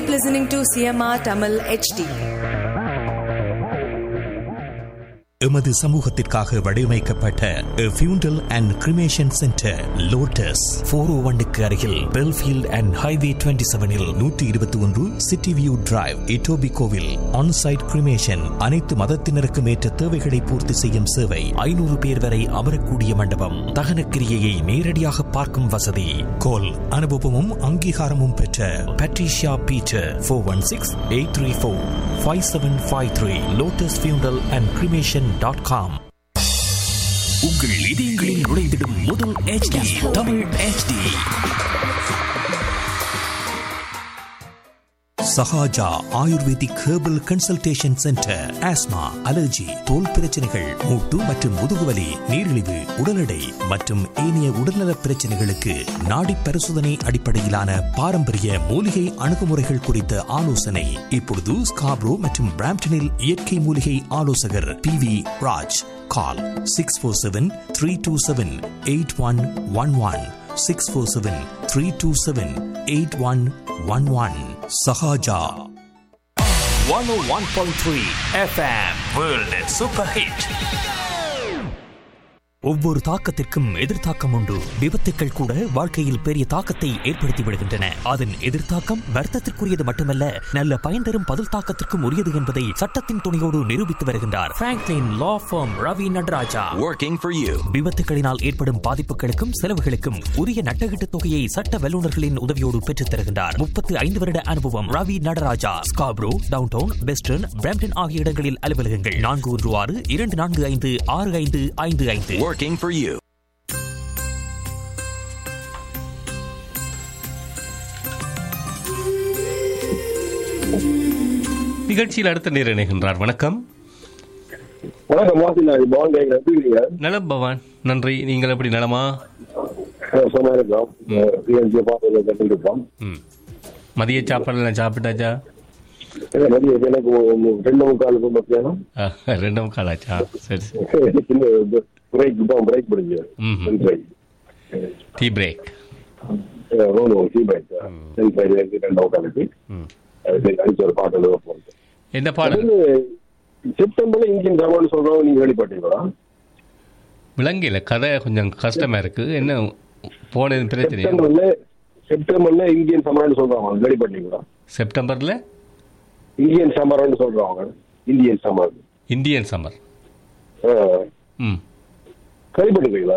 Keep listening to CMR Tamil HD. எமது சமூகத்திற்காக வடிவமைக்கப்பட்ட funeral and cremation centre Lotus four O ஒன்னுக்கு அருகில் பெல்ஃபீல்ட் அண்ட் ஹைவே டுவெண்ட்டி செவனில் நூற்றி இருபத்தி ஒன்று சிட்டி வியூ டிரைவ் இட்டோபி கோவில் ஆன்சைட் கிரிமேஷன் அனைத்து மதத்தினருக்கும் ஏற்ற தேவைகளை பூர்த்தி செய்யும் சேவை ஐநூறு பேர் வரை அமரக்கூடிய மண்டபம் தகன கிரியையை நேரடியாக பார்க்கும் வசதி கோல் அனுபவமும் அங்கீகாரமும் பெற்ற Patricia Peter four one six eight three four five seven five three Lotus funeral and cremation dot com உங்கள் இதயங்களில் நுழைந்திடும் முதல் HD Tamil HD Sahaja ayurvedic herbal consultation centre asthma allergy தோல் பிரச்சனைகள் மூட்டு மற்றும் முதுகுவலி நீரிழிவு உடல் எடை மற்றும் ஏனைய உடல்நலப் பிரச்சனைகளுக்கு நாடி பரிசோதனை அடிப்படையிலான பாரம்பரிய மூலிகை அணுகுமுறைகள் குறித்த ஆலோசனை இப்பொழுது ஸ்காப்ரோ மற்றும் பிராம்டனில் இயற்கை மூலிகை ஆலோசகர் P V Raj call six four seven three two seven eight one one one six four seven three two seven eight one one one Sahaja 101.3 FM World Super Hit ஒவ்வொரு தாக்கத்திற்கும் எதிர்த்தாக்கம் உண்டு விபத்துக்கள் கூட வாழ்க்கையில் பெரிய தாக்கத்தை ஏற்படுத்தி விடுகின்றன அதன் எதிர்த்தாக்கம் வர்த்தத்திற்குரியது மட்டுமல்ல நல்ல பயன் தரும் பதில் தாக்கத்திற்கும் உரியது என்பதை சட்டத்தின் துணையோடு நிரூபித்து வருகின்றார் Franklin law firm Ravi Nataraja working for you. விபத்துகளினால் ஏற்படும் பாதிப்புகளுக்கும் செலவுகளுக்கும் உரிய நட்டகீட்டு தொகையை சட்ட வல்லுநர்களின் உதவியோடு பெற்றுத் தருகின்றார் முப்பத்து ஐந்து வருட அனுபவம் Ravi Nataraja Scarborough downtown western Brampton ஆகிய இடங்களில் அலுவலகங்கள் நான்கு ஒன்று ஆறு இரண்டு நான்கு ஐந்து ஆறு ஐந்து ஐந்து ஐந்து Working for you. நிகழ்ச்சியில் அடுத்த நேர் இணைகின்றார் வணக்கம் வணக்கம் வாசி நான் பவன் கேட்கிறேன் எப்படி இருக்கீங்க நலம் பவான் நன்றி நீங்கள் எப்படி நலமா சும்மா இருக்கோம் பிஎன்ஜி பார்த்து கட்டிட்டு இருக்கோம் ம் மதிய சாப்பாடுலாம் சாப்பிட்டாச்சா ஏன்னா மதிய எனக்கு ஒரு ரெண்டு முக்கால் மத்தியானம் ஆ, ரெண்டு முக்கால் ஆச்சா சரி சரி சின்ன பிரேக் தான் பிரேக் பிடிச்சு ம்ஹும். Break tea break road tea break சரி சரி ரெண்டு முக்காலுக்கு ம் அடிச்சு ஒரு பாட்டு எழுத போகிறேன் என்ன பாடல் செப்டம்பர்ல இந்தியன் தமிழ்னு சொல்றோம் நீங்க வெளிப்பாட்டீங்களா விலங்கில கதை கொஞ்சம் கஷ்டமா இருக்கு என்ன போனது பிரச்சனை செப்டம்பர்ல செப்டம்பர்ல இந்தியன் சமரன்னு சொல்றாங்க வெளிப்பாட்டீங்களா செப்டம்பர்ல இந்தியன் சமரன்னு சொல்றாங்க இந்தியன் சமர் இந்தியன் சம்மர் ம் கேள்விப்பட்டிருக்கீங்களா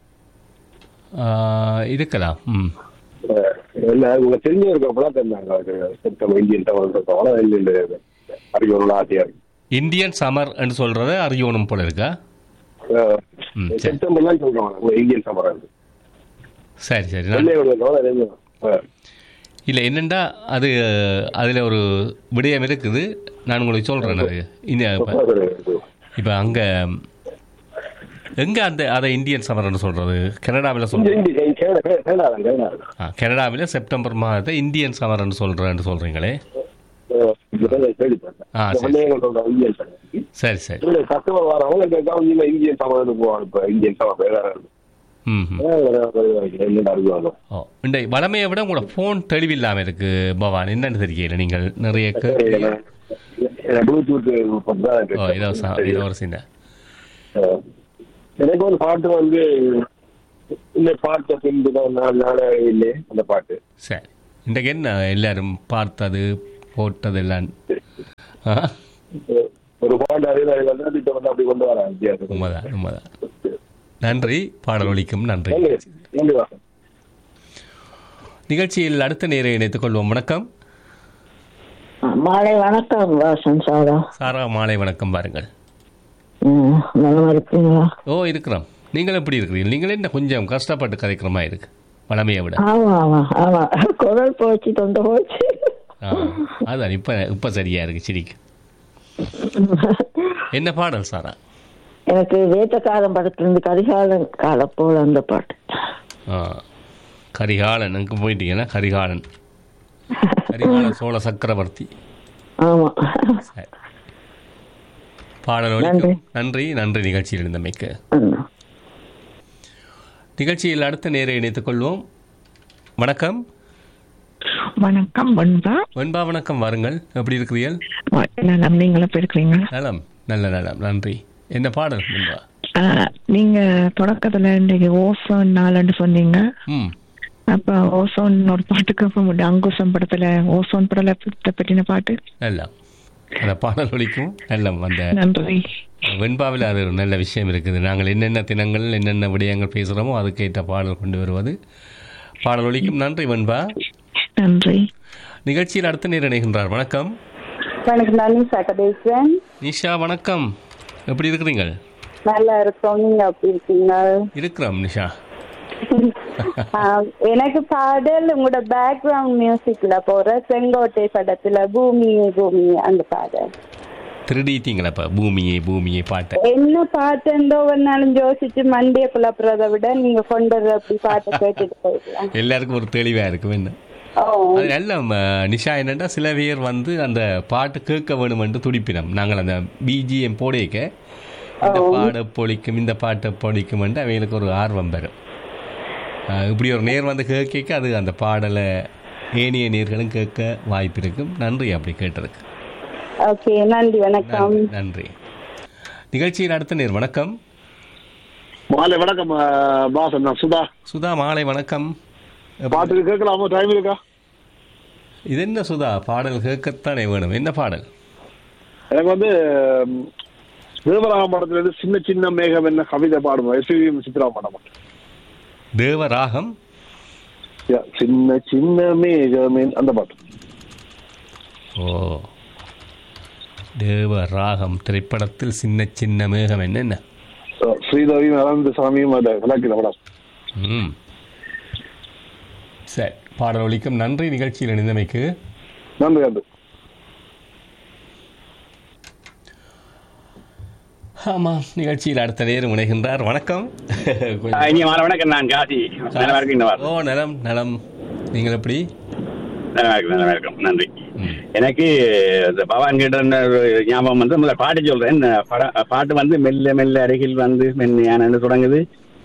ஆ, இருக்கலாம் ம் அஹ் இல்ல உங்க தெரிஞ்சவருக்கு அப்பதான் தெரிஞ்சாங்க அது செப்டம்பர் இந்தியன் தமிழ் சொல்றாங்க இல்ல இல்ல அறிவுள்ள ஆசையா இருக்கு இந்தியன் சம்மர் என்று சொல்றத அறியணும் போல இருக்கா அஹ் ம், சரி. செப்டம்பர்லாம் சொல்றாங்க உங்க இந்தியன் சமரா இருக்கு சரி சரி நான் வெள்ளையோட கவலை தெரியும். அஹ் இல்லை என்னண்டா அது அதில் ஒரு விடயம் இருக்குது நான் உங்களுக்கு சொல்கிறேன் அது இந்த இப்போ அங்கே எங்கே அந்த அதை இந்தியன் சமரன்னு சொல்கிறது கனடாவில் இங்க சொல்கிறேன் இங்க கேரளா கேரளா கேரளா ஆ கனடாவில் செப்டம்பர் மாதத்தை இந்தியன் சமரன்னு சொல்கிறேன்னு சொல்கிறீங்களே அஹ் இதுதான் கேள்விப்பட்டேன் ஆ, இந்த சரி. வெள்ளையங்க சொல்றாங்க இந்தியன் சமரம் சரி சரி இல்ல கஸ்டமர் வரவங்க கேட்காம நீங்க இந்தியன் சமரன்னு போவாங்க இப்ப இந்தியன் சமரம் வேற ம் ம். என்ன அறிவாங்க ஓ இந்த வளமையை விட உங்களோட ஃபோன் தெளிவில்லாமல் இருக்குது பவான் என்னன்னு தெரியல நீங்கள் நிறைய கே- ப்ளூடூத் ஓ இதோ ச- இதோ ஒரு சின்ன அஹ் எனக்கு ஒரு பாட்டு வந்து இந்த பாட்டை பின்பு தான் நான் நானே இல்லை அந்த பாட்டு சரி இன்றைக்கு என்ன எல்லாரும் பார்த்தது போட்டது எல்லாம் ஆ ஒரு பாட்டு அதே வந்து வந்து அப்படி கொண்டு வரேன் வித்தியாசம் உண்மைதான் உண்மைதான் நன்றி பாடல் ஒலிக்கும் நன்றி நன்றி நன்றி வாசன் நிகழ்ச்சியில் அடுத்த நேரை இணைத்துக் கொள்வோம் வணக்கம் மாலை வணக்கம் வாசன் சாரா சாரா மாலை வணக்கம் பாருங்கள் ம், நலமா இருக்கீங்களா ஓ இருக்கிறோம் நீங்கள் எப்படி இருக்கிறீர்கள் நீங்கள் என்ன கொஞ்சம் கஷ்டப்பட்டு கதைக்கிற மாதிரி இருக்கு வளமையை விட ஆமா ஆமா ஆமா குரல் போச்சு தொண்டை போச்சு ஆ, அதான் இப்ப இப்ப சரியா இருக்கு சிரிக்கு என்ன பாடல் சாரா எனக்கு வேட்டக்காரன் படத்துல இருந்து கரிகாலன் கால போல அந்த பாட்டு ஆ கரிகாலன் அங்கே போயிட்டீங்கன்னா கரிகாலன் கரிகாலன் சோழ சக்கரவர்த்தி ஆமா சரி பாடல் ஒலிக்கும் நன்றி நன்றி நிகழ்ச்சியில் இருந்தமைக்கு ம். நிகழ்ச்சியில் அடுத்த நேரை இணைத்துக் கொள்வோம் வணக்கம் வணக்கம் பண்பா வெண்பா வணக்கம் வாருங்கள் எப்படி இருக்கிறீர்கள் நலம் நீங்களும் எப்படி இருக்கிறீங்க நலம் நல்ல நலம் நன்றி என்ன பாடல் வெண்பா ஆஹ், நீங்க தொடக்கத்துல இன்னைக்கு ஓசோன் நாள்னு சொன்னீங்க ம் அப்ப ஓசோன் ஒரு பாட்டு கேட்க முடியும் அங்குசம் படத்துல ஓசோன் பிரலத்தை பற்றின பாட்டு நல்லா அந்த பாடல் ஒலிக்கும் நல்ல அந்த நன்றி வெண்பாவில் அது ஒரு நல்ல விஷயம் இருக்குது நாங்கள் என்னென்ன தினங்கள் என்னென்ன விடயங்கள் பேசுகிறோமோ அதுக்கேற்ற பாடல் கொண்டு வருவது பாடல் ஒலிக்கும் நன்றி வெண்பா நன்றி நிகழ்ச்சியில் அடுத்த நேரம் இணைகின்றார் வணக்கம் வணக்கம் நான் நிஷாக்கா பேசுறேன் நிஷா வணக்கம் எப்படி இருக்கிறீங்க நல்லா இருக்கோம் நீங்க எப்படி இருக்கீங்க இருக்கிறோம் நிஷா ஆஹ், எனக்கு பாடல் உங்களோட பேக்ரவுண்ட் மியூசிக்ல போற செங்கோட்டை படத்துல பூமி பூமி அந்த பாடல் திருடிட்டீங்களா இப்போ பூமியே பூமியே பாட்டை என்ன பாட்டுந்தோ ஒரு நாளும் யோசிச்சு மண்டிய குழப்புறதை விட நீங்க கொண்டு வர அப்படி பாட்டை கேட்டுட்டு போயிடலாம் எல்லாருக்கும் ஒரு தெளிவாக இருக்கும் என்ன ஓ அது நல்ல ம, நிஷா என்னன்னா சில பேர் வந்து அந்த பாட்டு கேட்க வேணுமென்று துடிப்பினம் நாங்கள் அந்த பிஜிஎம் போடையக்க இந்த பாட பொழிக்கும் இந்த பாட்டை பொழிக்கும் அவைகளுக்கு ஒரு ஆர்வம் பெறும் அஹ், இப்படி ஒரு நேர் வந்து கேட்க அது அந்த பாடலை ஏனைய நேர்களும் கேட்க வாய்ப்பு இருக்கும் நன்றி அப்படி கேட்டதுக்கு ஓகே நன்றி வணக்கம் நன்றி, நன்றி நிகழ்ச்சியில் அடுத்த நேர் வணக்கம் மாலை வணக்கம் அஹ், பாஸ் நான் சுதா சுதா மாலை வணக்கம் பாட்டுக்கு கேட்கலாமா டைம் இருக்கா இது என்ன சுதா பாடல் கேட்கத்தானே வேணும் என்ன பாடல் எனக்கு வந்து ம், தேவராகம் படத்துல இருந்து சின்ன சின்ன மேகம் என்ன கவிதை பாடுவோம் எஸ்வி சித்ரா படம் தேவராகம் Yeah, சின்ன சின்ன மேகம் என்- அந்த பாட்டு ஓ தேவராகம் திரைப்படத்தில் சின்ன சின்ன மேகம் என்னென்ன அஹ், ஸ்ரீதேவியும் அனந்த சாமியும் அதை விளக்கின படம் ம் சரி பாடல் ஒலிக்கும் நன்றி நிகழ்ச்சியில் இணைந்தமைக்கு நன்றி நன்றி ஆமாம் நிகழ்ச்சியில் அடுத்த நேரம் இணைகின்றார் வணக்கம் கொஞ்சம் இனி மாலை வணக்கம் நான் காசி நல்லா இருக்கீங்க ஓ நலம் நலம் நீங்கள் எப்படி நல்லா இருக்கு நல்லா இருக்கும் நன்றி ம். எனக்கு இந்த பவான் கிட்ட இருந்த ஒரு ஞாபகம் வந்து முதல்ல பாட்டு சொல்றேன் இந்த பட- பாட்டு வந்து மெல்ல மெல்ல அருகில் வந்து மென்மையான தொடங்குது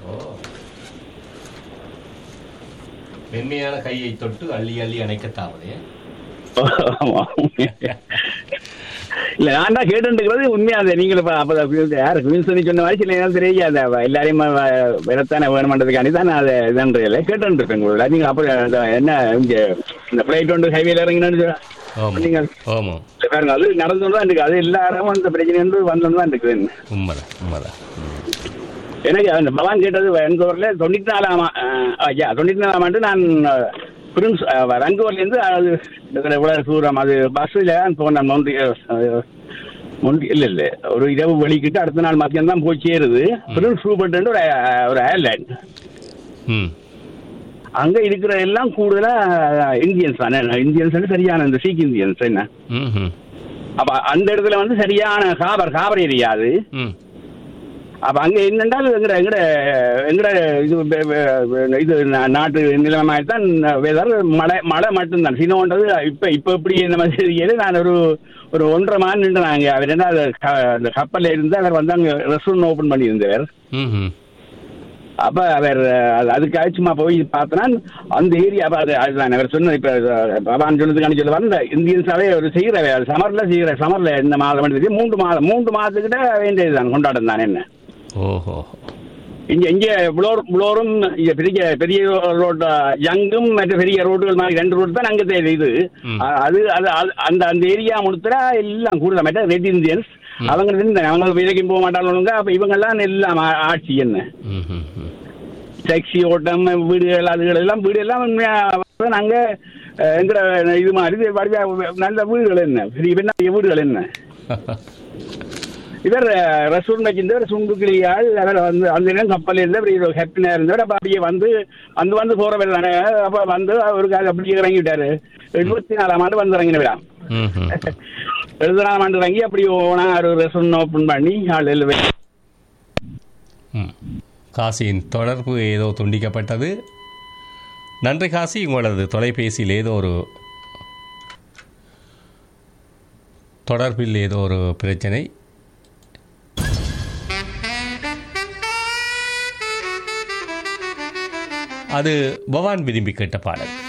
மென்மையான கையை தொட்டு அள்ளி அள்ளி அணைக்கத்தாவதே ஆமா. இல்ல நான் தான் கேட்டுருக்கிறது உண்மையா அது நீங்களும் இப்ப அப்ப யாரு குயின் சொல்லி சொன்ன மாதிரி சில நேரம் தெரியாது அந்த எல்லாரையும் விடத்தானே வேணுமன்றதுக்காண்டி தான் நான் அதை இதன்றதில்லை கேட்டுருப்பேன் உங்களோட நீங்க அப்புறம் அந்த என்ன இங்க இந்த பிளைட் ஒன்று ஹைவேல இறங்கினு ஆமாம் நீங்கள் ஆமாம் பாருங்க அது நடந்து தான் இருக்கு அது எல்லாரும் அந்த பிரச்சனை வந்து வந்து தான் இருக்குது உண்மைதான் உண்மைதான் எனக்கு அந்த பவான் கேட்டது வெங்கூர்ல தொண்ணூத்தி நாலாம் ஆ- ஐயா தொண்ணூத்தி நாலாம் ஆண்டு நான் பிரின்ஸ் வெங்கூர்ல இருந்து அது இருக்கிற இவ்வளவு தூரம் அது பஸ்ஸில் போனேன் மொண்டி மொண்டி இல்ல இல்ல ஒரு இரவு வெளிக்கிட்டு அடுத்த நாள் மத்தியம் தான் போய் சேருது பிரின்ஸ் ரூபர்ட் ஒரு ஒரு ஏர்லைன் ம் அங்க இருக்கிற எல்லாம் கூடுதலா இந்தியன்ஸ் தானே இந்தியன்ஸ் சரியான இந்த சீக் இந்தியன்ஸ் என்ன ம் ம் அப்ப அந்த இடத்துல வந்து சரியான காபர் காபர் ஏரியா அது ம் அப்ப அங்க என்னென்றால் எங்கட எங்கட எங்கட இது வெ- வெ- வெ- இது நா- நாட்டு நிலைமை தான் வெதர் மழை மழை மட்டும்தான் சினோன்றது இப்ப இப்ப எப்படி இந்த மாதிரி தெரியல நான் ஒரு ஒரு ஒன்றரை மாதம் நின்று நாங்க அவர் என்ன அது க- அந்த கப்பல்ல இருந்து அவர் வந்து அங்க ரெஸ்டாரண்ட் ஓபன் பண்ணியிருந்தவர் ம் ம் அப்ப அவர் அது- அதுக்காக சும்மா போய் பார்த்தனா அந்த ஏரியா அப்ப அது அதுதான் அவர் சொன்ன இப்ப பவான் சொன்னதுக்கான சொல்ல அந்த இந்தியன்ஸாவே ஒரு செய்யற வேலை சமர்ல செய்யற சமர்ல இந்த மாதம் எடுத்து மூன்று மாதம் மூன்று மாதத்துக்கிட்ட வேண்டியதுதான் கொண்டாட்டம் தான் என்ன ஓஹோ இங்க இங்க புளோர் புளோரும் இங்க பெரிய பெரிய ரோட் யங்கும் மற்ற பெரிய ரோடுகள் மாதிரி ரெண்டு ரோடு தான் அங்க தெரியுது இது ம். அ- அது அது அது- அந்த அந்த ஏரியா முழுத்தரா எல்லாம் கூடுதல் மற்ற ரெட் இந்தியன்ஸ் அவங்க இருந்து அவங்க வேலைக்கும் போக மாட்டாங்க அப்ப இவங்க எல்லாம் எல்லாம் ஆ- ஆட்சி என்ன ம் ம் ம் டாக்ஸி ஓட்டம் வீடுகள் அதுகள் எல்லாம் வீடு எல்லாம் உண்மையா வந்து நாங்க அஹ், எங்கட இது மாதிரி இது வடிவா நல்ல வீடுகள் என்ன பெரிய பெரிய வீடுகள் என்ன இவர் ரெஸ்டாரண்ட் வச்சிருந்தவர் சுண்டு கிளியாள் அவர் வந்து அந்த நேரம் கப்பல் இருந்தவர் இது ஹெப்பினா இருந்தவர் அப்ப அப்படியே வந்து வந்து வந்து போறவர் தானே அப்ப வந்து அவருக்கு அது அப்படியே இறங்கிட்டாரு எழுபத்தி நாலாம் ஆண்டு வந்து இறங்கினவிடா ம் ம் எழுபத்தி நாலாம் ஆண்டு இறங்கி அப்படி ஓனா ஒரு ரெஸ்டாரண்ட் ஓப்பன் பண்ணி ஆள் எழுவே ம். காசியின் தொடர்பு ஏதோ துண்டிக்கப்பட்டது நன்றி காசி உங்களது தொலைபேசியில் ஏதோ ஒரு தொடர்பில் ஏதோ ஒரு பிரச்சனை அது பவான் விரும்பி கேட்ட பாடல்